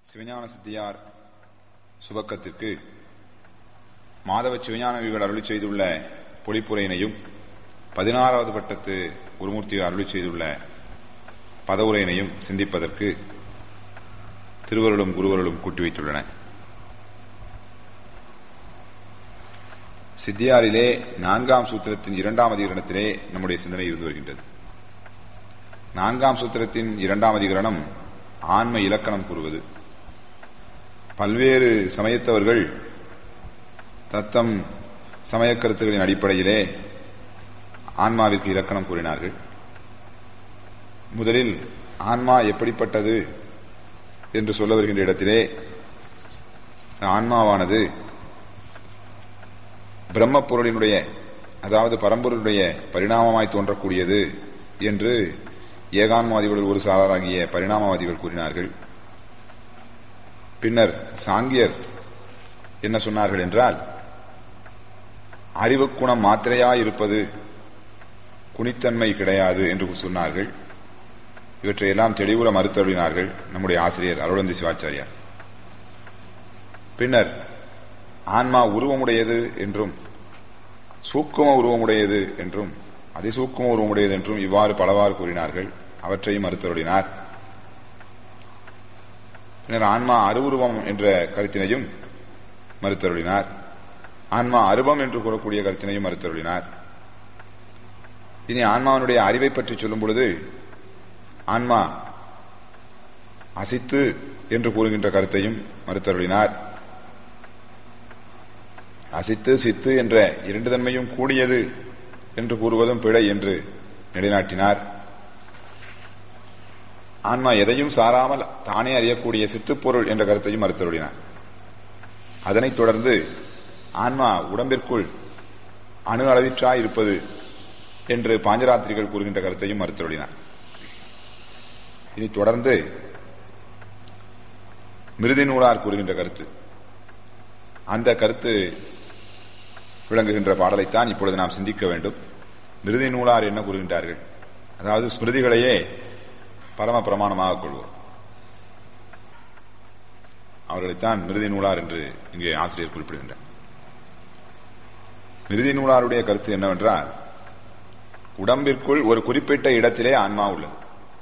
சிவஞான சித்தியார் சுபக்கத்திற்கு மாதவ சிவஞானவிகள் அருளி செய்துள்ள பொழிப்புரையினையும் பதினாறாவது பட்டத்து குருமூர்த்தி அருளி செய்துள்ள பதவுரையினையும் சிந்திப்பதற்கு திருவருளும் குருவருளும் கூட்டி வைத்துள்ளன சித்தியாரிலே நான்காம் சூத்திரத்தின் இரண்டாம் அதிகரணத்திலே நம்முடைய சிந்தனை இருந்து வருகின்றது நான்காம் சூத்திரத்தின் இரண்டாம் அதிகரணம் ஆன்ம இலக்கணம் கூறுவது பல்வேறு சமயத்தவர்கள் தத்தம் சமய கருத்துகளின் அடிப்படையிலே ஆன்மாவிற்கு இலக்கணம் கூறினார்கள் முதலில் ஆன்மா எப்படிப்பட்டது என்று சொல்ல வருகின்ற இடத்திலே ஆன்மாவானது பிரம்ம பொருளினுடைய அதாவது பரம்பொருளுடைய பரிணாமமாய் தோன்றக்கூடியது என்று ஏகான்மாதிகளில் ஒரு சாராராகிய பரிணாமவாதிகள் கூறினார்கள் பின்னர் சாங்கியர் என்ன சொன்னார்கள் என்றால் அறிவுக்குணம் மாத்திரையாயிருப்பது குணித்தன்மை கிடையாது என்று சொன்னார்கள் இவற்றையெல்லாம் தெளிவுற மறுத்தருளினார்கள் நம்முடைய ஆசிரியர் அருளந்தி சிவாச்சாரியார் பின்னர் ஆன்மா உருவமுடையது என்றும் சூக்கும உருவமுடையது என்றும் அதிசூக்கும உருவமுடையது என்றும் இவ்வாறு பலவாறு கூறினார்கள் அவற்றையும் மறுத்தருளினார் பின்னர் ஆன்மா அருவுருவம் என்ற கருத்தினையும் மறுத்தருளினார் ஆன்மா அருவம் என்று கூறக்கூடிய கருத்தினையும் மறுத்தருளினார் இனி ஆன்மாவினுடைய அறிவை பற்றி சொல்லும் பொழுது ஆன்மா அசித்து என்று கூறுகின்ற கருத்தையும் மறுத்தருளினார் அசித்து சித்து என்ற இரண்டு தன்மையும் கூடியது என்று கூறுவதும் பிழை என்று நிலைநாட்டினார் ஆன்மா எதையும் சாராமல் தானே அறியக்கூடிய சித்துப்பொருள் என்ற கருத்தையும் மறுத்தருளினார் அதனைத் தொடர்ந்து ஆன்மா உடம்பிற்குள் அணு அளவிற்றாய் இருப்பது என்று பாஞ்சராத்திரிகள் கூறுகின்ற கருத்தையும் மறுத்தருளினார் இனி தொடர்ந்து மிருதி நூலார் கூறுகின்ற கருத்து அந்த கருத்து விளங்குகின்ற பாடலைத்தான் இப்பொழுது நாம் சிந்திக்க வேண்டும் மிருதி நூலார் என்ன கூறுகின்றார்கள் அதாவது ஸ்மிருதிகளையே பரம பிரமாணமாக கொள்வோம் அவர்களைத்தான் மிருதி நூலார் என்று இங்கே ஆசிரியர் குறிப்பிடுகின்றார் மிருதி நூலாருடைய கருத்து என்னவென்றால் உடம்பிற்குள் ஒரு குறிப்பிட்ட இடத்திலே ஆன்மா உள்ளது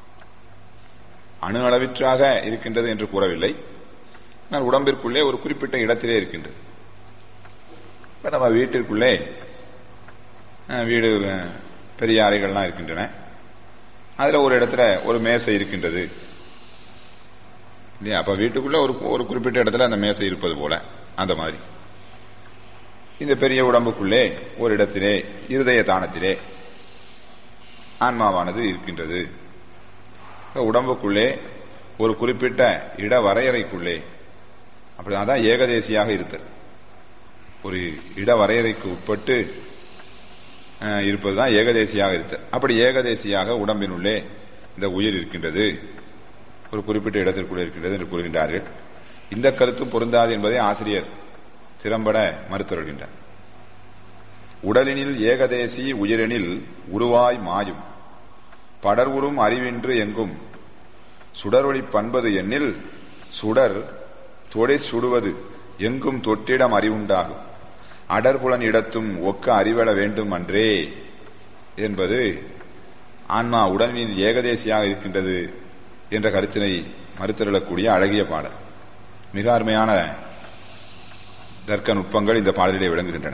அணு அளவிற்றாக இருக்கின்றது என்று கூறவில்லை ஆனால் உடம்பிற்குள்ளே ஒரு குறிப்பிட்ட இடத்திலே இருக்கின்றது இப்ப நம்ம வீட்டிற்குள்ளே வீடு பெரிய அறைகள்லாம் இருக்கின்றன அதுல ஒரு இடத்துல ஒரு மேசை இருக்கின்றது இல்லையா அப்ப வீட்டுக்குள்ள ஒரு ஒரு குறிப்பிட்ட இடத்துல அந்த மேசை இருப்பது போல அந்த மாதிரி இந்த பெரிய உடம்புக்குள்ளே ஒரு இடத்திலே இருதய தானத்திலே ஆன்மாவானது இருக்கின்றது உடம்புக்குள்ளே ஒரு குறிப்பிட்ட இட வரையறைக்குள்ளே அப்படிதான் ஏகதேசியாக இருத்தல் ஒரு இட வரையறைக்கு உட்பட்டு இருப்பதுதான் ஏகதேசியாக இருத்தல் அப்படி ஏகதேசியாக உடம்பினுள்ளே இந்த உயிர் இருக்கின்றது ஒரு குறிப்பிட்ட இடத்திற்குள்ளே இருக்கின்றது என்று கூறுகின்றார்கள் இந்த கருத்து பொருந்தாது என்பதை ஆசிரியர் திறம்பட மறுத்தருகின்றார் உடலினில் ஏகதேசி உயிரெனில் உருவாய் மாயும் படர்வுறும் அறிவின்று எங்கும் சுடரொளி பண்பது எண்ணில் சுடர் தொடை சுடுவது எங்கும் தொட்டிடம் அறிவுண்டாகும் அடர்புலன் இடத்தும் ஒக்க அறிவள வேண்டும் அன்றே என்பது ஆன்மா உடலில் ஏகதேசியாக இருக்கின்றது என்ற கருத்தினை மறுத்தருளக்கூடிய அழகிய பாடல் மிக அருமையான தர்க்க நுட்பங்கள் இந்த பாடலிலே விளங்குகின்றன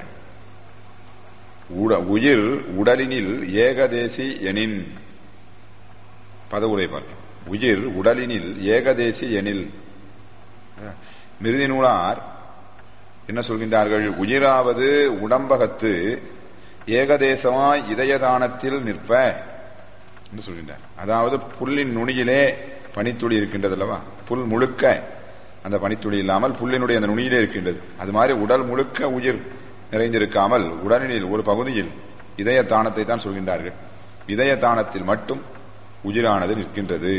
உயிர் உடலினில் ஏகதேசி எனின் பதவுரை பார்க்க உயிர் உடலினில் ஏகதேசி எனில் மிருதி நூலார் என்ன சொல்கின்றார்கள் உயிராவது உடம்பகத்து ஏகதேசமாய் இதயதானத்தில் நிற்ப என்று சொல்கின்றார் அதாவது புல்லின் நுனியிலே பனித்துளி இருக்கின்றது அல்லவா புல் முழுக்க அந்த பனித்துளி இல்லாமல் புல்லினுடைய அந்த நுனியிலே இருக்கின்றது அது மாதிரி உடல் முழுக்க உயிர் நிறைந்திருக்காமல் உடலினில் ஒரு பகுதியில் இதய தானத்தை தான் சொல்கின்றார்கள் இதய தானத்தில் மட்டும் உயிரானது நிற்கின்றது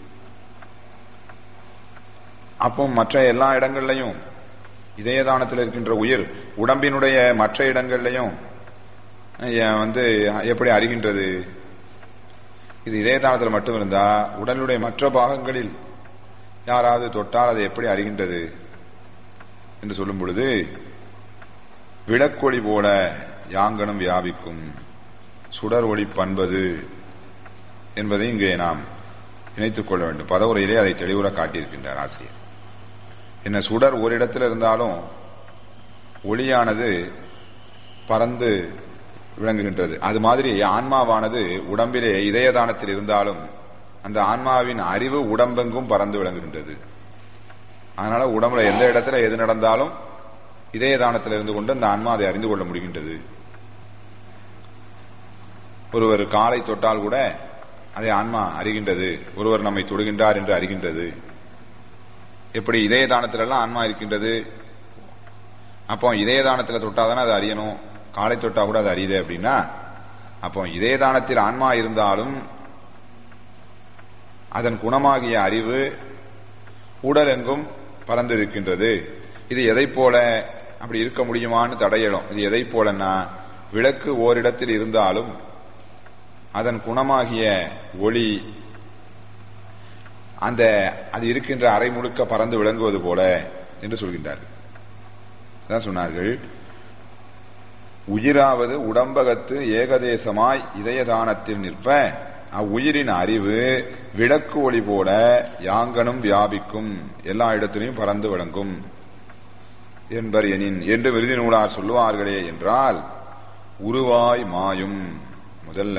அப்போ மற்ற எல்லா இடங்கள்லையும் இதயதானத்தில் இருக்கின்ற உயிர் உடம்பினுடைய மற்ற இடங்கள்லையும் வந்து எப்படி அறிகின்றது இது இதயதானத்தில் மட்டும் இருந்தா உடலுடைய மற்ற பாகங்களில் யாராவது தொட்டால் அதை எப்படி அறிகின்றது என்று சொல்லும் பொழுது விளக்கொளி போல யாங்கனும் வியாபிக்கும் சுடர் ஒளி பண்பது என்பதை இங்கே நாம் இணைத்துக் கொள்ள வேண்டும் பதவுரையிலே அதை தெளிவுற காட்டியிருக்கின்றார் ஆசிரியர் என்ன சுடர் ஒரு இடத்துல இருந்தாலும் ஒளியானது பறந்து விளங்குகின்றது அது மாதிரி ஆன்மாவானது உடம்பிலே இதயதானத்தில் இருந்தாலும் அந்த ஆன்மாவின் அறிவு உடம்பெங்கும் பறந்து விளங்குகின்றது அதனால உடம்புல எந்த இடத்துல எது நடந்தாலும் இதயதானத்தில் இருந்து கொண்டு அந்த ஆன்மா அதை அறிந்து கொள்ள முடிகின்றது ஒருவர் காலை தொட்டால் கூட அதை ஆன்மா அறிகின்றது ஒருவர் நம்மை தொடுகின்றார் என்று அறிகின்றது எப்படி இதயதானத்திலெல்லாம் ஆன்மா இருக்கின்றது அப்போ இதயதானத்துல தொட்டாதானே அதை அறியணும் காலை தொட்டா கூட அது அறியுது அப்படின்னா அப்போ இதயதானத்தில் ஆன்மா இருந்தாலும் அதன் குணமாகிய அறிவு உடல் எங்கும் பறந்து இருக்கின்றது இது எதை போல அப்படி இருக்க முடியுமான்னு தடையிடும் இது எதை போலன்னா விளக்கு ஓரிடத்தில் இருந்தாலும் அதன் குணமாகிய ஒளி அந்த அது இருக்கின்ற அறை முழுக்க பறந்து விளங்குவது போல என்று சொல்கின்றார்கள் அதான் சொன்னார்கள் உயிராவது உடம்பகத்து ஏகதேசமாய் இதயதானத்தில் நிற்ப அவ்வுயிரின் அறிவு விளக்கு ஒளி போல யாங்கனும் வியாபிக்கும் எல்லா இடத்திலையும் பறந்து விளங்கும் என்பர் எனின் என்று விருதி நூலார் சொல்லுவார்களே என்றால் உருவாய் மாயும் முதல்ல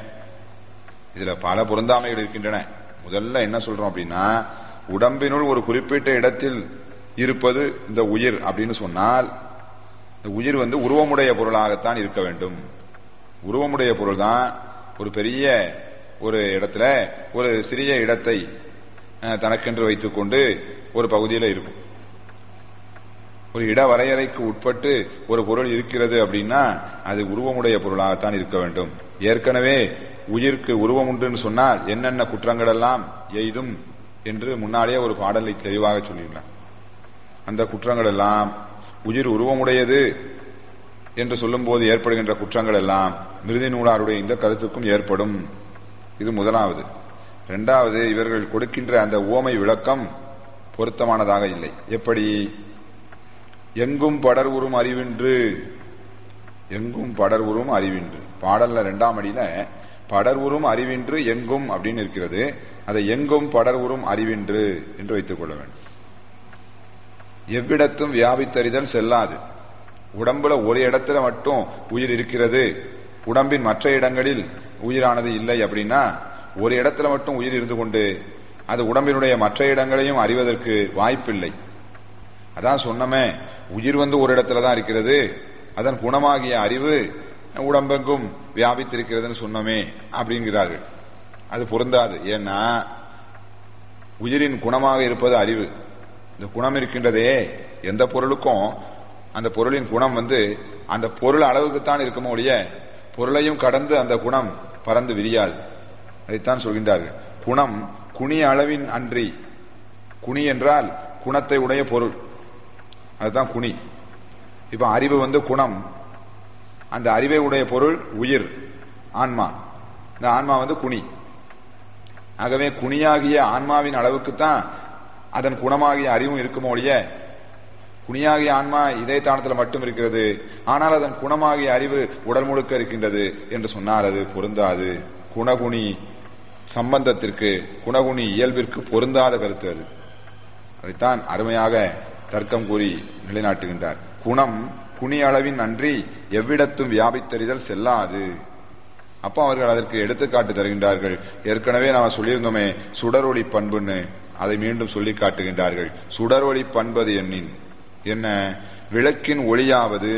இதுல பல பொருந்தாமைகள் இருக்கின்றன முதல்ல என்ன சொல்றோம் அப்படின்னா உடம்பினுள் ஒரு குறிப்பிட்ட இடத்தில் இருப்பது இந்த உயிர் அப்படின்னு சொன்னால் இந்த உயிர் வந்து உருவமுடைய பொருளாகத்தான் இருக்க வேண்டும் உருவமுடைய பொருள் தான் ஒரு பெரிய ஒரு இடத்துல ஒரு சிறிய இடத்தை தனக்கென்று வைத்துக் கொண்டு ஒரு பகுதியில் இருக்கும் ஒரு இட வரையறைக்கு உட்பட்டு ஒரு பொருள் இருக்கிறது அப்படின்னா அது உருவமுடைய பொருளாகத்தான் இருக்க வேண்டும் ஏற்கனவே உயிருக்கு உருவம் உண்டுன்னு சொன்னால் என்னென்ன குற்றங்கள் எல்லாம் எய்தும் என்று முன்னாலேயே ஒரு பாடலை தெளிவாக சொல்லியிருந்தார் அந்த குற்றங்கள் எல்லாம் உயிர் உருவமுடையது என்று சொல்லும் போது ஏற்படுகின்ற குற்றங்கள் எல்லாம் மிருதி நூலாருடைய இந்த கருத்துக்கும் ஏற்படும் இது முதலாவது இரண்டாவது இவர்கள் கொடுக்கின்ற அந்த ஓமை விளக்கம் பொருத்தமானதாக இல்லை எப்படி எங்கும் படர் உறும் அறிவின்று எங்கும் படர் உறும் அறிவின்று பாடல்ல இரண்டாம் அடியில படர் உறும் அறிவின்று எங்கும் அப்படின்னு இருக்கிறது அதை எங்கும் படர் உறும் அறிவின்று என்று வைத்துக் கொள்ள வேண்டும் எவ்விடத்தும் வியாபித்தறிதல் செல்லாது உடம்புல ஒரு இடத்துல மட்டும் உயிர் இருக்கிறது உடம்பின் மற்ற இடங்களில் உயிரானது இல்லை அப்படின்னா ஒரு இடத்துல மட்டும் உயிர் இருந்து கொண்டு அது உடம்பினுடைய மற்ற இடங்களையும் அறிவதற்கு வாய்ப்பில்லை அதான் சொன்னமே உயிர் வந்து ஒரு இடத்துல தான் இருக்கிறது அதன் குணமாகிய அறிவு உடம்பெங்கும் வியாபித்திருக்கிறதுன்னு சொன்னோமே அப்படிங்கிறார்கள் அது பொருந்தாது ஏன்னா உயிரின் குணமாக இருப்பது அறிவு இந்த குணம் இருக்கின்றதே எந்த பொருளுக்கும் அந்த பொருளின் குணம் வந்து அந்த பொருள் அளவுக்குத்தான் இருக்குமோ ஒழிய பொருளையும் கடந்து அந்த குணம் பறந்து விரியாது அதைத்தான் சொல்கின்றார்கள் குணம் குனி அளவின் அன்றி குனி என்றால் குணத்தை உடைய பொருள் அதுதான் குனி இப்ப அறிவு வந்து குணம் அந்த அறிவை உடைய பொருள் உயிர் ஆன்மா இந்த ஆன்மா வந்து குனி ஆகவே குனியாகிய ஆன்மாவின் அளவுக்குத்தான் அதன் குணமாகிய அறிவும் இருக்குமோ ஒழிய குனியாகிய ஆன்மா இதய தானத்தில் மட்டும் இருக்கிறது ஆனால் அதன் குணமாகிய அறிவு உடல் முழுக்க இருக்கின்றது என்று சொன்னால் அது பொருந்தாது குணகுணி சம்பந்தத்திற்கு குணகுணி இயல்பிற்கு பொருந்தாத கருத்து அது அதைத்தான் அருமையாக தர்க்கம் கூறி நிலைநாட்டுகின்றார் குணம் குனி அளவின் அன்றி எவ்விடத்தும் வியாபித்தறிதல் செல்லாது அப்போ அவர்கள் அதற்கு எடுத்துக்காட்டு தருகின்றார்கள் ஏற்கனவே நாம சொல்லியிருந்தோமே சுடரொளி பண்புன்னு அதை மீண்டும் சொல்லி காட்டுகின்றார்கள் சுடரொளி பண்பது எண்ணின் என்ன விளக்கின் ஒளியாவது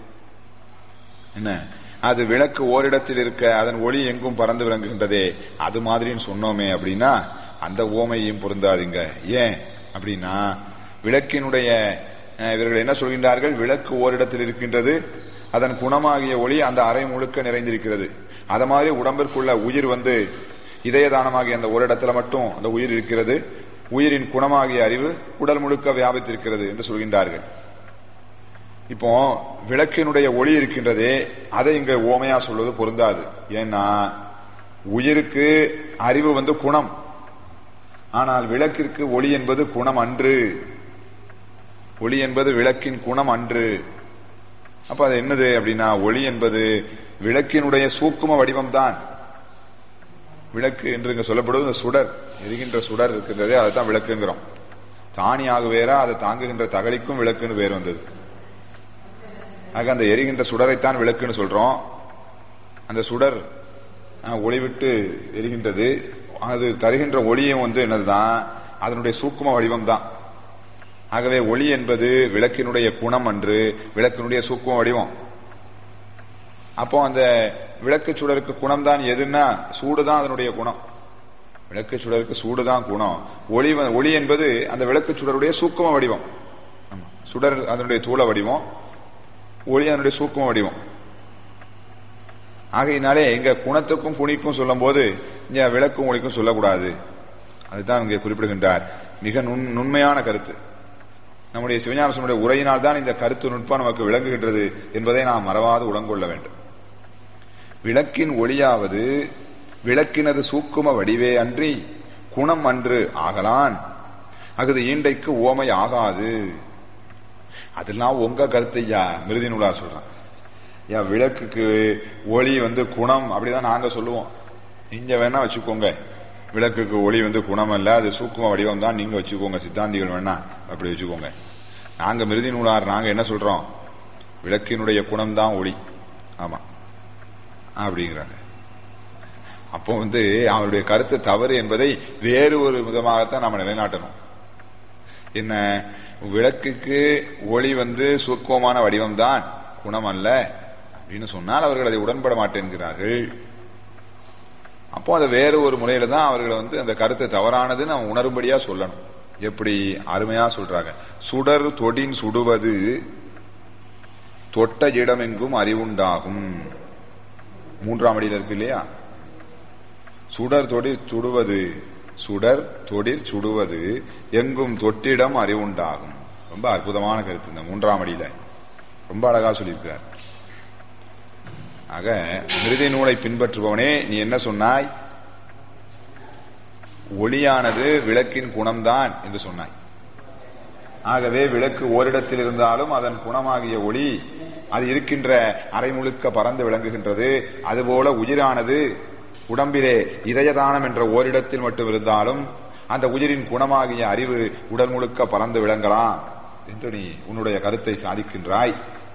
என்ன அது விளக்கு ஓரிடத்தில் இருக்க அதன் ஒளி எங்கும் பறந்து விளங்குகின்றதே அது மாதிரின்னு சொன்னோமே அப்படின்னா அந்த ஓமையும் பொருந்தாதுங்க ஏன் அப்படின்னா விளக்கினுடைய இவர்கள் என்ன சொல்கின்றார்கள் விளக்கு ஓரிடத்தில் இருக்கின்றது அதன் குணமாகிய ஒளி அந்த அறை முழுக்க நிறைந்திருக்கிறது அத மாதிரி உடம்பிற்குள்ள உயிர் வந்து இதயதானமாகிய அந்த ஒரு இடத்துல மட்டும் அந்த உயிர் இருக்கிறது உயிரின் குணமாகிய அறிவு உடல் முழுக்க வியாபித்திருக்கிறது என்று சொல்கின்றார்கள் இப்போ விளக்கினுடைய ஒளி இருக்கின்றதே அதை இங்க ஓமையா சொல்வது பொருந்தாது ஏன்னா உயிருக்கு அறிவு வந்து குணம் ஆனால் விளக்கிற்கு ஒளி என்பது குணம் அன்று ஒளி என்பது விளக்கின் குணம் அன்று அப்ப அது என்னது அப்படின்னா ஒளி என்பது விளக்கினுடைய சூக்கும வடிவம் தான் விளக்கு என்று இங்க சொல்லப்படுவது இந்த சுடர் எரிகின்ற சுடர் இருக்கின்றதே அதுதான் விளக்குங்கிறோம் தானியாக வேற அதை தாங்குகின்ற தகலிக்கும் விளக்குன்னு பேர் வந்தது ஆக அந்த எரிகின்ற சுடரைத்தான் விளக்குன்னு சொல்றோம் அந்த சுடர் அஹ், ஒளிவிட்டு எரிகின்றது அது தருகின்ற ஒளியும் வந்து என்னதுதான் அதனுடைய சூக்கும வடிவம் தான் ஆகவே ஒளி என்பது விளக்கினுடைய குணம் அன்று விளக்கினுடைய சூக்கும வடிவம் அப்போ அந்த விளக்கு சுடருக்கு குணம் தான் எதுன்னா சூடுதான் அதனுடைய குணம் விளக்கு சுடருக்கு சூடுதான் குணம் ஒளி வ- ஒளி என்பது அந்த விளக்கு சுடருடைய சூக்கும வடிவம் ஆமா. சுடர் அதனுடைய தூள வடிவம் ஒளி அதனுடைய சூக்கும வடிவம் ஆகையினாலே இங்க குணத்துக்கும் புனிக்கும் சொல்லும் போது இங்க விளக்கும் ஒளிக்கும் சொல்லக்கூடாது அதுதான் இங்கே குறிப்பிடுகின்றார் மிக நுண் நுண்மையான கருத்து நம்முடைய சிவஞானசனுடைய உரையினால் தான் இந்த கருத்து நுட்பம் நமக்கு விளங்குகின்றது என்பதை நாம் மறவாது உளங்கொள்ள வேண்டும் விளக்கின் ஒளியாவது விளக்கினது சூக்கும வடிவே அன்றி குணம் அன்று ஆகலான் அகுது ஈண்டைக்கு ஓமை ஆகாது அதெல்லாம் உங்க கருத்து ஐயா மிருதி நூலார் சொல்றான் ஏன் விளக்குக்கு ஒளி வந்து குணம் அப்படிதான் நாங்க சொல்லுவோம் நீங்க வேணா வச்சுக்கோங்க விளக்குக்கு ஒளி வந்து குணம் அல்ல அது சூக்கும வடிவம் தான் நீங்க வச்சுக்கோங்க சித்தாந்திகள் வேணா அப்படி வச்சுக்கோங்க நாங்க மிருதி நூலார் நாங்க என்ன சொல்றோம் விளக்கினுடைய குணம் தான் ஒளி ஆமா அப்படிங்கிறாங்க அப்போ வந்து அவருடைய கருத்து தவறு என்பதை வேறு ஒரு விதமாகத்தான் நாம நிலைநாட்டணும் என்ன விளக்குக்கு ஒளி வந்து சூக்குவமான வடிவம் தான் குணம் அல்ல அப்படின்னு சொன்னால் அவர்கள் அதை உடன்பட மாட்டேன்கிறார்கள் அப்போ அதை வேறு ஒரு முறையில தான் அவர்கள் வந்து அந்த கருத்து தவறானதுன்னு அவன் உணரும்படியா சொல்லணும் எப்படி அருமையா சொல்றாங்க சுடர் தொடின் சுடுவது தொட்ட இடமெங்கும் அறிவுண்டாகும் மூன்றாம் அடியில் இருக்கு இல்லையா சுடர் தொடிர் சுடுவது சுடர் தொடிர் சுடுவது எங்கும் தொட்டிடம் அறிவுண்டாகும் ரொம்ப அற்புதமான கருத்து இந்த மூன்றாம் அடியில ரொம்ப அழகா சொல்லியிருக்கிறார் ஆக மிருதி நூலை பின்பற்றுபவனே நீ என்ன சொன்னாய் ஒளியானது விளக்கின் குணம்தான் என்று சொன்னாய் ஆகவே விளக்கு ஓரிடத்தில் இருந்தாலும் அதன் குணமாகிய ஒளி அது இருக்கின்ற அரை முழுக்க பறந்து விளங்குகின்றது அதுபோல உயிரானது உடம்பிலே இதயதானம் என்ற ஓரிடத்தில் மட்டும் இருந்தாலும் அந்த உயிரின் குணமாகிய அறிவு உடல் முழுக்க பறந்து விளங்கலாம் என்று நீ உன்னுடைய கருத்தை சாதிக்கின்றாய்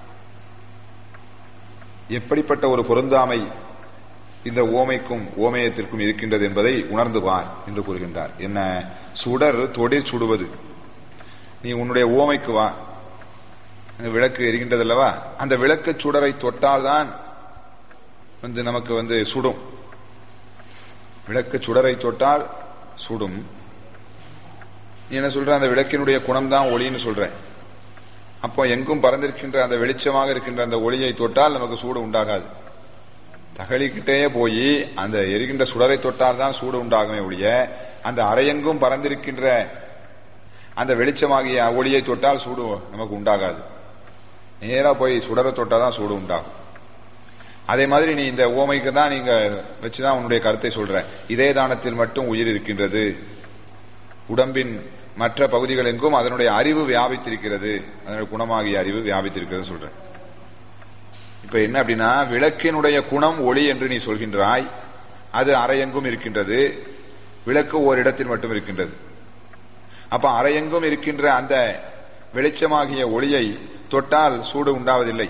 எப்படிப்பட்ட ஒரு பொருந்தாமை இந்த ஓமைக்கும் ஓமயத்திற்கும் இருக்கின்றது என்பதை உணர்ந்து பார் என்று கூறுகின்றார் என்ன சுடர் தொடிர் சுடுவது நீ உன்னுடைய ஓமைக்கு வா அந்த விளக்கு எரிகின்றது அல்லவா அந்த விளக்கு சுடரை தொட்டால்தான் வந்து நமக்கு வந்து சுடும் விளக்கு சுடரை தொட்டால் சுடும் நீ என்ன சொல்ற அந்த விளக்கினுடைய குணம் தான் ஒளின்னு சொல்ற அப்போ எங்கும் பறந்திருக்கின்ற அந்த வெளிச்சமாக இருக்கின்ற அந்த ஒளியை தொட்டால் நமக்கு சூடு உண்டாகாது தகலிக்கிட்டே போய் அந்த எரிகின்ற சுடரை தொட்டால் தான் சூடு உண்டாகுமே ஒழிய அந்த அரையெங்கும் பறந்திருக்கின்ற அந்த வெளிச்சமாகிய ஒளியை தொட்டால் சூடு நமக்கு உண்டாகாது நேரா போய் சுடரை தொட்டால் தான் சூடு உண்டாகும் அதே மாதிரி நீ இந்த ஓமைக்கு தான் நீங்க வச்சுதான் உன்னுடைய கருத்தை சொல்ற இதய தானத்தில் மட்டும் உயிர் இருக்கின்றது உடம்பின் மற்ற பகுதிகள் எங்கும் அதனுடைய அறிவு வியாபித்திருக்கிறது அதனுடைய குணமாகிய அறிவு வியாபித்திருக்கிறது சொல்ற இப்ப என்ன அப்படின்னா விளக்கினுடைய குணம் ஒளி என்று நீ சொல்கின்றாய் அது அரையெங்கும் இருக்கின்றது விளக்கு ஓரிடத்தில் மட்டும் இருக்கின்றது அப்ப அரையெங்கும் இருக்கின்ற அந்த வெளிச்சமாகிய ஒளியை தொட்டால் சூடு உண்டாவதில்லை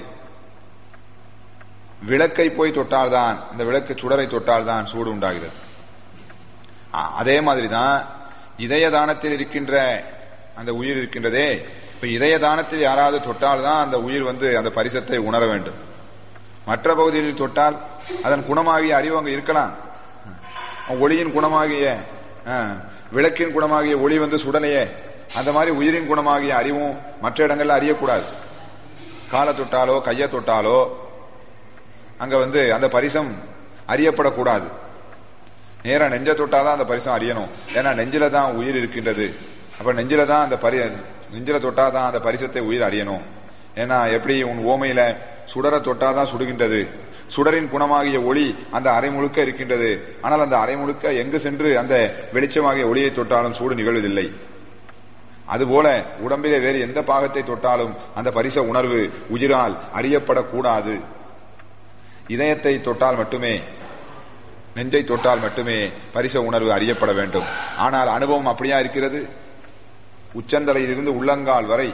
விளக்கை போய் தொட்டால்தான் இந்த விளக்கு சுடரை தொட்டால்தான் சூடு உண்டாகிறது அ- அதே மாதிரிதான் இதய தானத்தில் இருக்கின்ற அந்த உயிர் இருக்கின்றதே இப்ப இதய தானத்தில் யாராவது தொட்டால்தான் அந்த உயிர் வந்து அந்த பரிசத்தை உணர வேண்டும் மற்ற பகுதிகளில் தொட்டால் அதன் குணமாகிய அறிவு அங்கு இருக்கலாம் ஒளியின் குணமாகிய ஆ, விளக்கின் குணமாகிய ஒளி வந்து சுடலையே அந்த மாதிரி உயிரின் குணமாகிய அறிவும் மற்ற இடங்கள்ல அறியக்கூடாது காலை தொட்டாலோ கையை தொட்டாலோ அங்க வந்து அந்த பரிசம் அறியப்படக்கூடாது நேரா நெஞ்ச தொட்டாதான் அந்த பரிசம் அறியணும் ஏன்னா நெஞ்சில தான் உயிர் இருக்கின்றது அப்ப நெஞ்சில தான் அந்த பரி நெஞ்சில தொட்டாதான் அந்த பரிசத்தை உயிர் அறியணும் ஏன்னா எப்படி உன் ஓமையில சுடர தொட்டாதான் சுடுகின்றது சுடரின் குணமாகிய ஒளி அந்த அரை முழுக்க இருக்கின்றது ஆனால் அந்த அரை முழுக்க எங்கு சென்று அந்த வெளிச்சமாகிய ஒளியை தொட்டாலும் சூடு நிகழ்வதில்லை அதுபோல உடம்பிலே வேறு எந்த பாகத்தை தொட்டாலும் அந்த பரிச உணர்வு உயிரால் அறியப்படக்கூடாது இதயத்தை தொட்டால் மட்டுமே நெஞ்சை தொட்டால் மட்டுமே பரிச உணர்வு அறியப்பட வேண்டும் ஆனால் அனுபவம் அப்படியா இருக்கிறது உச்சந்தலையிலிருந்து உள்ளங்கால் வரை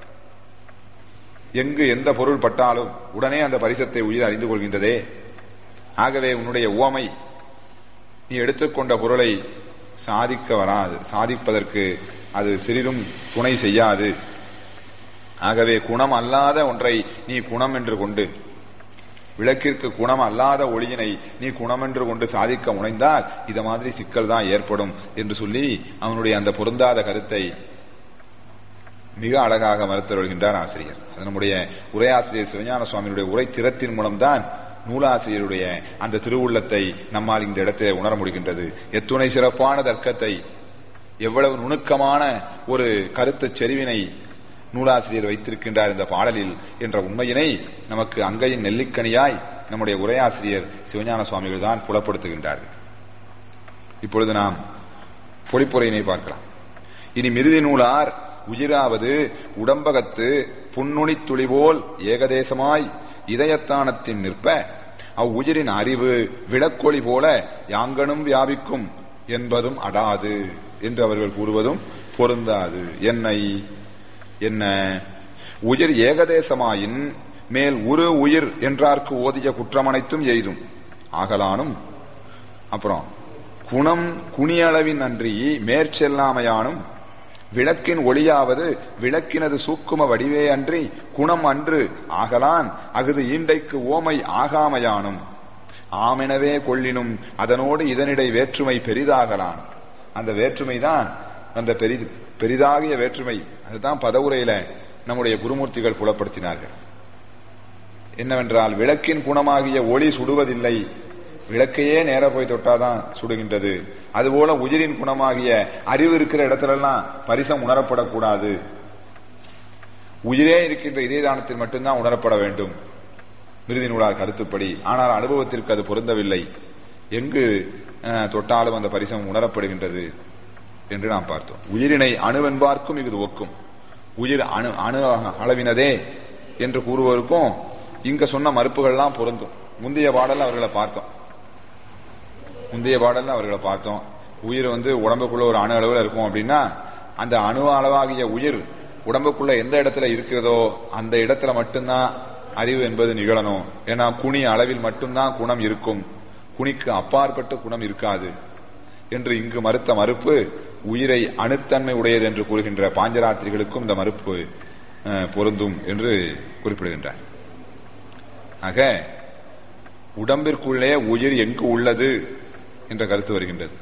எங்கு எந்த பொருள் பட்டாலும் உடனே அந்த பரிசத்தை உயிர் அறிந்து கொள்கின்றதே ஆகவே உன்னுடைய உவமை நீ எடுத்துக்கொண்ட பொருளை சாதிக்க வராது சாதிப்பதற்கு அது சிறிதும் துணை செய்யாது ஆகவே குணம் அல்லாத ஒன்றை நீ குணம் என்று கொண்டு விளக்கிற்கு குணம் அல்லாத ஒளியினை நீ குணம் என்று கொண்டு சாதிக்க முனைந்தால் இத மாதிரி சிக்கல் தான் ஏற்படும் என்று சொல்லி அவனுடைய அந்த பொருந்தாத கருத்தை மிக அழகாக மறுத்து வருகின்றார் ஆசிரியர் அது நம்முடைய உரையாசிரியர் சிவஞான சுவாமியுடைய உரை திறத்தின் மூலம்தான் நூலாசிரியருடைய அந்த திருவுள்ளத்தை நம்மால் இந்த இடத்தை உணர முடிகின்றது எத்துணை சிறப்பான தர்க்கத்தை எவ்வளவு நுணுக்கமான ஒரு கருத்து செறிவினை நூலாசிரியர் வைத்திருக்கின்றார் இந்த பாடலில் என்ற உண்மையினை நமக்கு அங்கையின் நெல்லிக்கனியாய் நம்முடைய உரையாசிரியர் சிவஞான சுவாமிகள் தான் புலப்படுத்துகின்றார்கள் இப்பொழுது நாம் பொழிப்புரையினை பார்க்கலாம் இனி மிருதி நூலார் உயிராவது உடம்பகத்து புன்னுணி துளிபோல் ஏகதேசமாய் இதயத்தானத்தின் நிற்ப அவ்வுயிரின் அறிவு விளக்கொளி போல யாங்கனும் வியாபிக்கும் என்பதும் அடாது என்று அவர்கள் கூறுவதும் பொருந்தாது என்னை என்ன உயிர் ஏகதேசமாயின் மேல் உரு உயிர் என்றார்க்கு ஓதிய குற்றம் அனைத்தும் எய்தும் ஆகலானும் அப்புறம் குணம் குணியளவின் அன்றி மேற்செல்லாமையானும் விளக்கின் ஒளியாவது விளக்கினது சூக்கும வடிவே அன்றி குணம் அன்று ஆகலான் அகுது ஈண்டைக்கு ஓமை ஆகாமையானும் ஆமெனவே கொள்ளினும் அதனோடு இதனிடை வேற்றுமை பெரிதாகலான் அந்த வேற்றுமை தான் அந்த பெரிது பெரிதாகிய வேற்றுமை அதுதான் பதவுரையில நம்முடைய குருமூர்த்திகள் புலப்படுத்தினார்கள் என்னவென்றால் விளக்கின் குணமாகிய ஒளி சுடுவதில்லை விளக்கையே நேர போய் தொட்டாதான் சுடுகின்றது அதுபோல உயிரின் குணமாகிய அறிவு இருக்கிற இடத்துலலாம் பரிசம் உணரப்படக்கூடாது உயிரே இருக்கின்ற இதயதானத்தில் மட்டும்தான் உணரப்பட வேண்டும் மிருதி நூலார் கருத்துப்படி ஆனால் அனுபவத்திற்கு அது பொருந்தவில்லை எங்கு தொட்டாலும் அந்த பரிசம் உணரப்படுகின்றது என்று நாம் பார்த்தோம் உயிரினை அணுவென்பார்க்கும் இது ஒக்கும் உயிர் அணு அணு அளவினதே என்று கூறுவதற்கும் இங்க சொன்ன மறுப்புகள்லாம் பொருந்தும் முந்தைய பாடல் அவர்களை பார்த்தோம் முந்தைய பாடல்ல அவர்களை பார்த்தோம் உயிர் வந்து உடம்புக்குள்ள ஒரு அணு அளவில் இருக்கும் அப்படின்னா அந்த அணு அளவாகிய உயிர் உடம்புக்குள்ள எந்த இடத்துல இருக்கிறதோ அந்த இடத்துல மட்டும்தான் அறிவு என்பது நிகழணும் ஏன்னா குனி அளவில் மட்டும்தான் குணம் இருக்கும் குனிக்கு அப்பாற்பட்ட குணம் இருக்காது என்று இங்கு மறுத்த மறுப்பு உயிரை அணுத்தன்மை உடையது என்று கூறுகின்ற பாஞ்சராத்திரிகளுக்கும் இந்த மறுப்பு பொருந்தும் என்று குறிப்பிடுகின்றார் ஆக உடம்பிற்குள்ளே உயிர் எங்கு உள்ளது என்ற கருத்து வருகின்றது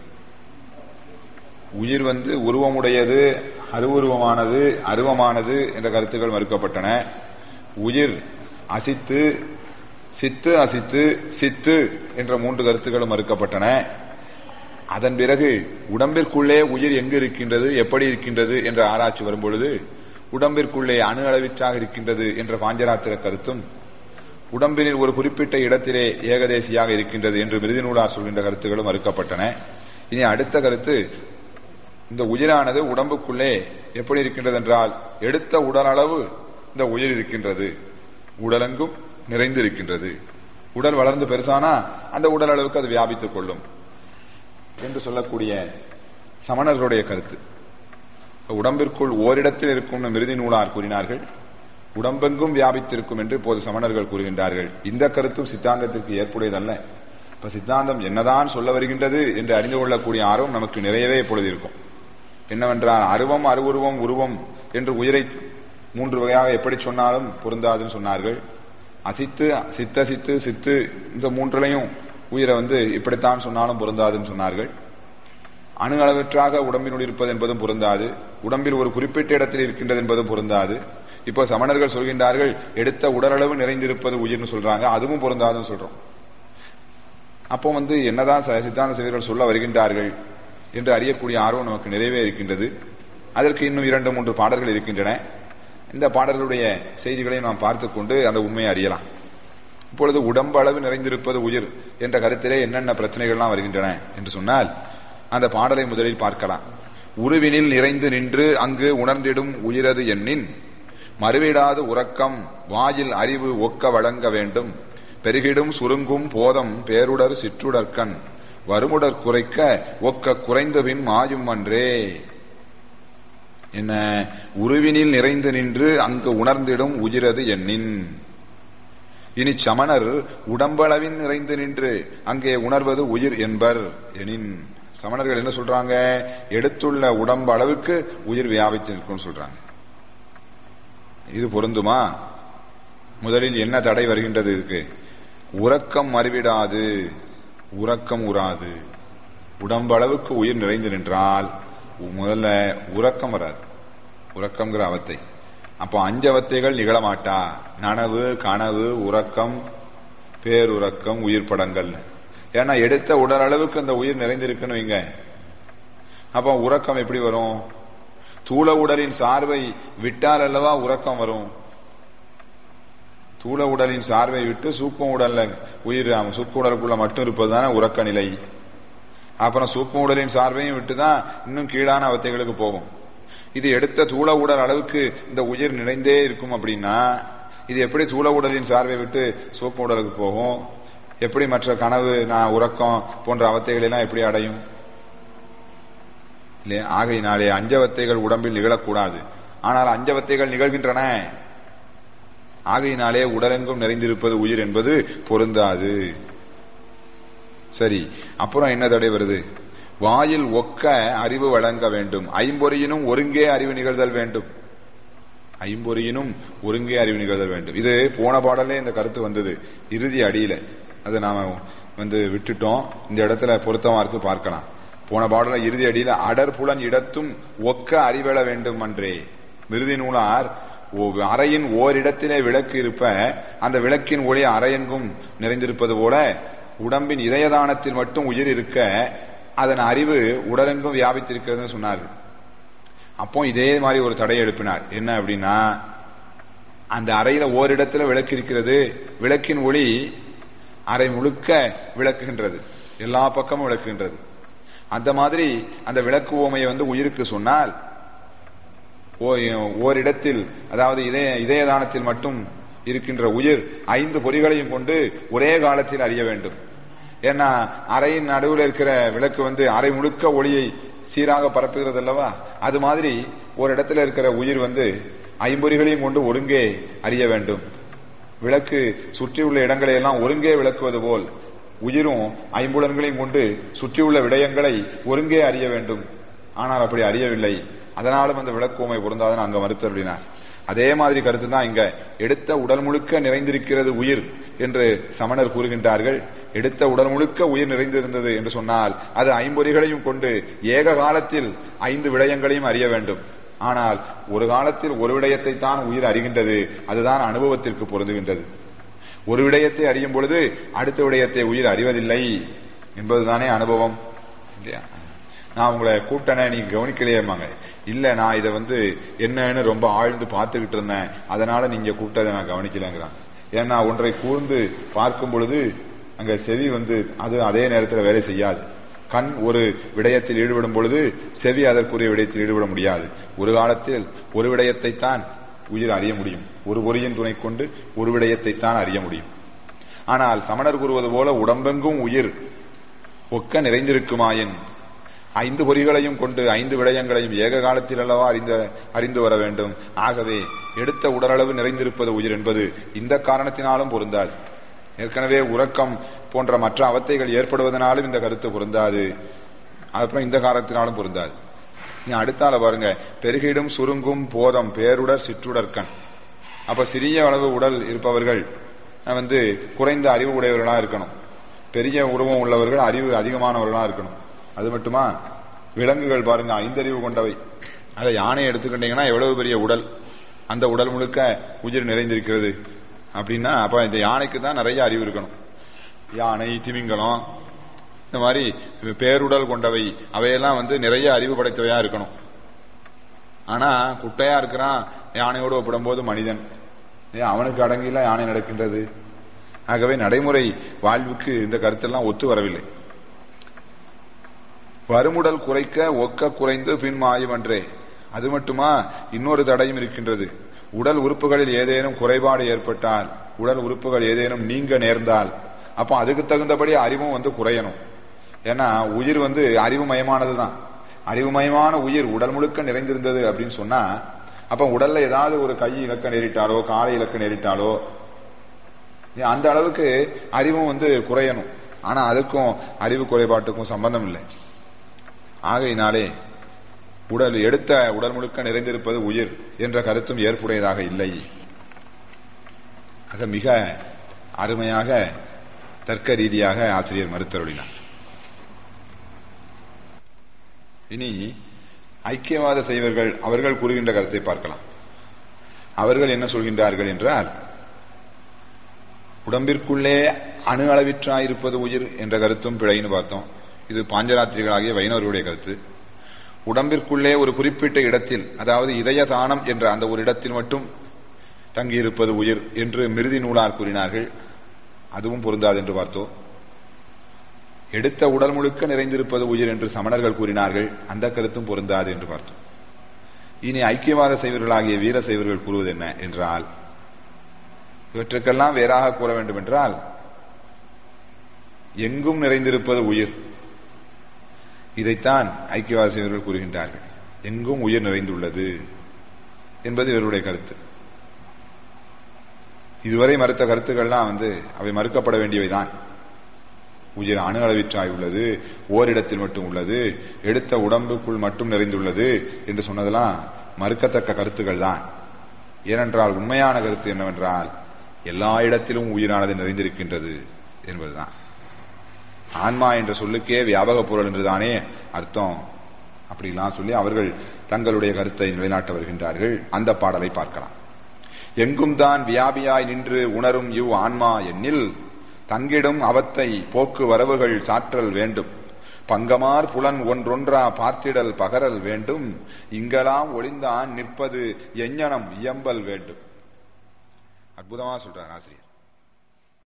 உயிர் வந்து உருவமுடையது அருவுருவமானது அருவமானது என்ற கருத்துக்கள் மறுக்கப்பட்டன உயிர் அசித்து சித்து அசித்து சித்து என்ற மூன்று கருத்துக்களும் மறுக்கப்பட்டன அதன் பிறகு உடம்பிற்குள்ளே உயிர் எங்கு இருக்கின்றது எப்படி இருக்கின்றது என்ற ஆராய்ச்சி வரும்பொழுது உடம்பிற்குள்ளே அணு அளவிற்றாக இருக்கின்றது என்ற பாஞ்சராத்திர கருத்தும் உடம்பினில் ஒரு குறிப்பிட்ட இடத்திலே ஏகதேசியாக இருக்கின்றது என்று மிருதி நூலார் சொல்கின்ற கருத்துக்களும் மறுக்கப்பட்டன இனி அடுத்த கருத்து இந்த உயிரானது உடம்புக்குள்ளே எப்படி இருக்கின்றது என்றால் எடுத்த உடல் அளவு இந்த உயிர் இருக்கின்றது உடலெங்கும் நிறைந்து இருக்கின்றது உடல் வளர்ந்து பெருசானா அந்த உடல் அளவுக்கு அது வியாபித்துக் கொள்ளும் என்று சொல்லக்கூடிய சமணர்களுடைய கருத்து உடம்பிற்குள் ஓரிடத்தில் இருக்கும் மிருதி நூலார் கூறினார்கள் உடம்பெங்கும் வியாபித்திருக்கும் என்று இப்போது சமணர்கள் கூறுகின்றார்கள் இந்த கருத்தும் சித்தாந்தத்திற்கு ஏற்புடையதல்ல இப்ப சித்தாந்தம் என்னதான் சொல்ல வருகின்றது என்று அறிந்து கொள்ளக்கூடிய ஆர்வம் நமக்கு நிறையவே இப்பொழுது இருக்கும் என்னவென்றால் அருவம் அருவுருவம் உருவம் என்று உயிரை மூன்று வகையாக எப்படி சொன்னாலும் பொருந்தாதுன்னு சொன்னார்கள் அசித்து சித்த சித்து சித்து இந்த மூன்றுலையும் உயிரை வந்து இப்படித்தான் சொன்னாலும் பொருந்தாதுன்னு சொன்னார்கள் அணு அளவற்றாக உடம்பினுள் இருப்பது என்பதும் பொருந்தாது உடம்பில் ஒரு குறிப்பிட்ட இடத்தில் இருக்கின்றது என்பதும் பொருந்தாது இப்போ சமணர்கள் சொல்கின்றார்கள் எடுத்த உடலளவு நிறைந்திருப்பது உயிர்னு சொல்றாங்க அதுவும் பொருந்தாதுன்னு சொல்றோம் அப்போ வந்து என்னதான் சித்தாந்த சிவர்கள் சொல்ல வருகின்றார்கள் என்று அறியக்கூடிய ஆர்வம் நமக்கு நிறைவே இருக்கின்றது அதற்கு இன்னும் இரண்டு மூன்று பாடல்கள் இருக்கின்றன இந்த பாடல்களுடைய செய்திகளை நாம் பார்த்து கொண்டு அந்த உண்மையை அறியலாம் இப்பொழுது உடம்பு அளவு நிறைந்திருப்பது உயிர் என்ற கருத்திலே என்னென்ன பிரச்சனைகள்லாம் வருகின்றன என்று சொன்னால் அந்த பாடலை முதலில் பார்க்கலாம் உருவினில் நிறைந்து நின்று அங்கு உணர்ந்திடும் உயிரது எண்ணின் மறுவிடாது உறக்கம் வாயில் அறிவு ஒக்க வழங்க வேண்டும் பெருகிடும் சுருங்கும் போதம் பேருடர் சிற்றுடற்கண் வருமுடர் குறைக்க ஒக்க குறைந்தபின் மாயும் அன்றே என்ன உருவினில் நிறைந்து நின்று அங்கு உணர்ந்திடும் உயிரது எண்ணின் இனி சமணர் உடம்பளவின் நிறைந்து நின்று அங்கே உணர்வது உயிர் என்பர் எனின் சமணர்கள் என்ன சொல்றாங்க எடுத்துள்ள உடம்பு அளவுக்கு உயிர் வியாபித்து நிற்கும் சொல்றாங்க இது பொருந்துமா முதலில் என்ன தடை வருகின்றது இதுக்கு உறக்கம் மறுவிடாது உறக்கம் உறாது உடம்பு அளவுக்கு உயிர் நிறைந்து நின்றால் முதல்ல உறக்கம் வராது உறக்கம்ங்கிற அவத்தை அப்போ அஞ்சவத்தைகள் நிகழமாட்டா நனவு கனவு உறக்கம் பேருறக்கம் உயிர் படங்கள் ஏன்னா எடுத்த உடல் அளவுக்கு அந்த உயிர் நிறைந்திருக்குன்னு வைங்க அப்போ உறக்கம் எப்படி வரும் தூள உடலின் சார்பை விட்டால் அல்லவா உறக்கம் வரும் தூள உடலின் சார்பை விட்டு சூப்பம் உடல்ல உயிர் சூப்ப உடலுக்குள்ள மட்டும் இருப்பதுதானே உறக்க நிலை அப்புறம் சூப்ப உடலின் சார்பையும் விட்டுதான் இன்னும் கீழான அவத்தைகளுக்கு போகும் இது எடுத்த தூள உடல் அளவுக்கு இந்த உயிர் நிறைந்தே இருக்கும் அப்படின்னா இது எப்படி தூள உடலின் சார்பை விட்டு சூப்ப உடலுக்கு போகும் எப்படி மற்ற கனவு நான் உறக்கம் போன்ற அவத்தைகள் எல்லாம் எப்படி அடையும் இல்லையா ஆகையினாலே அஞ்சவத்தைகள் உடம்பில் நிகழக்கூடாது ஆனால் அஞ்சவத்தைகள் நிகழ்கின்றன ஆகையினாலே உடலெங்கும் நிறைந்திருப்பது உயிர் என்பது பொருந்தாது சரி அப்புறம் என்ன தடை வருது வாயில் ஒக்க அறிவு வழங்க வேண்டும் ஐம்பொறியினும் ஒருங்கே அறிவு நிகழ்தல் வேண்டும் ஐம்பொறியினும் ஒருங்கே அறிவு நிகழ்தல் வேண்டும் இது போன பாடலே இந்த கருத்து வந்தது இறுதி அடியில அதை நாம வந்து விட்டுட்டோம் இந்த இடத்துல பொருத்தமா இருக்கு பார்க்கலாம் போன பாடல இறுதி அடியில அடற்புலன் இடத்தும் ஒக்க அறிவெழ வேண்டும் அன்றே மிருதி நூலார் அறையின் ஓரிடத்திலே விளக்கு இருப்ப அந்த விளக்கின் ஒளி அறையெங்கும் நிறைந்திருப்பது போல உடம்பின் இதயதானத்தில் மட்டும் உயிர் இருக்க அதன் அறிவு உடலெங்கும் வியாபித்திருக்கிறதுன்னு சொன்னார்கள் அப்போ இதே மாதிரி ஒரு தடை எழுப்பினார் என்ன அப்படின்னா அந்த அறையில ஓரிடத்துல விளக்கு இருக்கிறது விளக்கின் ஒளி அறை முழுக்க விளக்குகின்றது எல்லா பக்கமும் விளக்குகின்றது அந்த மாதிரி அந்த விளக்கு ஓமையை வந்து உயிருக்கு சொன்னால் ஓரிடத்தில் அதாவது இதய இதயதானத்தில் மட்டும் இருக்கின்ற உயிர் ஐந்து பொறிகளையும் கொண்டு ஒரே காலத்தில் அறிய வேண்டும் ஏன்னா அறையின் நடுவில் இருக்கிற விளக்கு வந்து அறை முழுக்க ஒளியை சீராக பரப்புகிறது அல்லவா அது மாதிரி ஒரு இடத்துல இருக்கிற உயிர் வந்து ஐம்பொறிகளையும் கொண்டு ஒருங்கே அறிய வேண்டும் விளக்கு சுற்றியுள்ள இடங்களை எல்லாம் ஒருங்கே விளக்குவது போல் உயிரும் ஐம்புலன்களையும் கொண்டு சுற்றியுள்ள விடயங்களை ஒருங்கே அறிய வேண்டும் ஆனால் அப்படி அறியவில்லை அதனாலும் அந்த விளக்குவமை பொருந்தாதுன்னு அங்க மறுத்தருளினார் அதே மாதிரி கருத்து தான் இங்க எடுத்த உடல் முழுக்க நிறைந்திருக்கிறது உயிர் என்று சமணர் கூறுகின்றார்கள் எடுத்த உடல் முழுக்க உயிர் நிறைந்திருந்தது என்று சொன்னால் அது ஐம்பொறிகளையும் கொண்டு ஏக காலத்தில் ஐந்து விடயங்களையும் அறிய வேண்டும் ஆனால் ஒரு காலத்தில் ஒரு விடயத்தை தான் உயிர் அறிகின்றது அதுதான் அனுபவத்திற்கு பொருந்துகின்றது ஒரு விடயத்தை அறியும் பொழுது அடுத்த விடயத்தை உயிர் அறிவதில்லை என்பதுதானே அனுபவம் இல்லையா நான் உங்களை கூட்டண நீ கவனிக்கலையேமாங்க இல்ல நான் இதை வந்து என்னன்னு ரொம்ப ஆழ்ந்து பார்த்துக்கிட்டு இருந்தேன் அதனால நீங்க கூப்பிட்டதை நான் கவனிக்கலங்கிறான் ஏன்னா ஒன்றை கூர்ந்து பார்க்கும் பொழுது அங்க செவி வந்து அது அதே நேரத்தில் வேலை செய்யாது கண் ஒரு விடயத்தில் ஈடுபடும் பொழுது செவி அதற்குரிய விடயத்தில் ஈடுபட முடியாது ஒரு காலத்தில் ஒரு விடயத்தை தான் உயிர் அறிய முடியும் ஒரு பொறியின் துணை கொண்டு ஒரு விடயத்தை தான் அறிய முடியும் ஆனால் சமணர் கூறுவது போல உடம்பெங்கும் உயிர் ஒக்க நிறைந்திருக்குமாயின் ஐந்து பொறிகளையும் கொண்டு ஐந்து விடயங்களையும் ஏக காலத்தில் அல்லவா அறிந்த அறிந்து வர வேண்டும் ஆகவே எடுத்த உடலளவு நிறைந்திருப்பது உயிர் என்பது இந்த காரணத்தினாலும் பொருந்தாது ஏற்கனவே உறக்கம் போன்ற மற்ற அவத்தைகள் ஏற்படுவதனாலும் இந்த கருத்து பொருந்தாது அப்புறம் இந்த காரணத்தினாலும் பொருந்தாது நீ அடுத்தால பாருங்க பெருகிடும் சுருங்கும் போதம் பேருடர் சிற்றுடற்கண் அப்ப சிறிய அளவு உடல் இருப்பவர்கள் வந்து குறைந்த அறிவு உடையவர்களா இருக்கணும் பெரிய உருவம் உள்ளவர்கள் அறிவு அதிகமானவர்களா இருக்கணும் அது மட்டுமா விலங்குகள் பாருங்க ஐந்தறிவு கொண்டவை அதை யானை எடுத்துக்கிட்டீங்கன்னா எவ்வளவு பெரிய உடல் அந்த உடல் முழுக்க உயிர் நிறைந்திருக்கிறது அப்படின்னா அப்ப இந்த யானைக்கு தான் நிறைய அறிவு இருக்கணும் யானை திமிங்கலம் இந்த மாதிரி பேருடல் கொண்டவை அவையெல்லாம் வந்து நிறைய அறிவு படைத்தவையா இருக்கணும் ஆனா குட்டையா இருக்கிறான் யானையோடு ஒப்பிடும் போது மனிதன் ஏன் அவனுக்கு அடங்கிலாம் யானை நடக்கின்றது ஆகவே நடைமுறை வாழ்வுக்கு இந்த கருத்தெல்லாம் ஒத்து வரவில்லை வருமுடல் குறைக்க ஒக்க குறைந்து பின் மாயுமன்றே அது மட்டுமா இன்னொரு தடையும் இருக்கின்றது உடல் உறுப்புகளில் ஏதேனும் குறைபாடு ஏற்பட்டால் உடல் உறுப்புகள் ஏதேனும் நீங்க நேர்ந்தால் அப்போ அதுக்கு தகுந்தபடி அறிவும் வந்து குறையணும் ஏன்னா உயிர் வந்து அறிவுமயமானதுதான் அறிவுமயமான உயிர் உடல் முழுக்க நிறைந்திருந்தது அப்படின்னு சொன்னா அப்ப உடல்ல ஏதாவது ஒரு கை இலக்க நேரிட்டாலோ காலை இலக்க நேரிட்டாலோ அந்த அளவுக்கு அறிவும் வந்து குறையணும் ஆனா அதுக்கும் அறிவு குறைபாட்டுக்கும் சம்பந்தம் இல்லை ஆகையினாலே உடல் எடுத்த உடல் முழுக்க நிறைந்திருப்பது உயிர் என்ற கருத்தும் ஏற்புடையதாக இல்லை ஆக மிக அருமையாக தர்க்க ரீதியாக ஆசிரியர் மறுத்தருளினார் இனி ஐக்கியவாத செய்வர்கள் அவர்கள் கூறுகின்ற கருத்தை பார்க்கலாம் அவர்கள் என்ன சொல்கின்றார்கள் என்றால் உடம்பிற்குள்ளே அணு அளவிற்றாயிருப்பது உயிர் என்ற கருத்தும் பிழைன்னு பார்த்தோம் இது பாஞ்சராத்திரிகளாகிய வைணவர்களுடைய கருத்து உடம்பிற்குள்ளே ஒரு குறிப்பிட்ட இடத்தில் அதாவது இதய தானம் என்ற அந்த ஒரு இடத்தில் மட்டும் தங்கியிருப்பது உயிர் என்று மிருதி நூலார் கூறினார்கள் அதுவும் பொருந்தாது என்று பார்த்தோம் எடுத்த உடல் முழுக்க நிறைந்திருப்பது உயிர் என்று சமணர்கள் கூறினார்கள் அந்த கருத்தும் பொருந்தாது என்று பார்த்தோம் இனி ஐக்கியவாத செய்வர்களாகிய வீர செய்வர்கள் கூறுவது என்ன என்றால் இவற்றுக்கெல்லாம் வேறாக கூற வேண்டும் என்றால் எங்கும் நிறைந்திருப்பது உயிர் இதைத்தான் ஐக்கியவாத செய்வர்கள் கூறுகின்றார்கள் எங்கும் உயிர் நிறைந்துள்ளது என்பது இவருடைய கருத்து இதுவரை மறுத்த கருத்துக்கள்லாம் வந்து அவை மறுக்கப்பட வேண்டியவைதான் உயிர் அணு அளவிற்றாய் உள்ளது ஓரிடத்தில் மட்டும் உள்ளது எடுத்த உடம்புக்குள் மட்டும் நிறைந்துள்ளது என்று சொன்னதெல்லாம் மறுக்கத்தக்க கருத்துக்கள் தான் ஏனென்றால் உண்மையான கருத்து என்னவென்றால் எல்லா இடத்திலும் உயிரானது நிறைந்திருக்கின்றது என்பதுதான் ஆன்மா என்ற சொல்லுக்கே வியாபக பொருள் என்றுதானே அர்த்தம் அப்படிலாம் சொல்லி அவர்கள் தங்களுடைய கருத்தை நிலைநாட்ட வருகின்றார்கள் அந்த பாடலை பார்க்கலாம் எங்கும் தான் வியாபியாய் நின்று உணரும் இவ் ஆன்மா எண்ணில் தங்கிடும் அவத்தை போக்கு வரவுகள் சாற்றல் வேண்டும் பங்கமார் புலன் ஒன்றொன்றா பார்த்திடல் பகரல் வேண்டும் இங்கெல்லாம் ஒளிந்தான் நிற்பது எஞ்ஞனம் இயம்பல் வேண்டும் அற்புதமா சொல்றார் ஆசிரியர்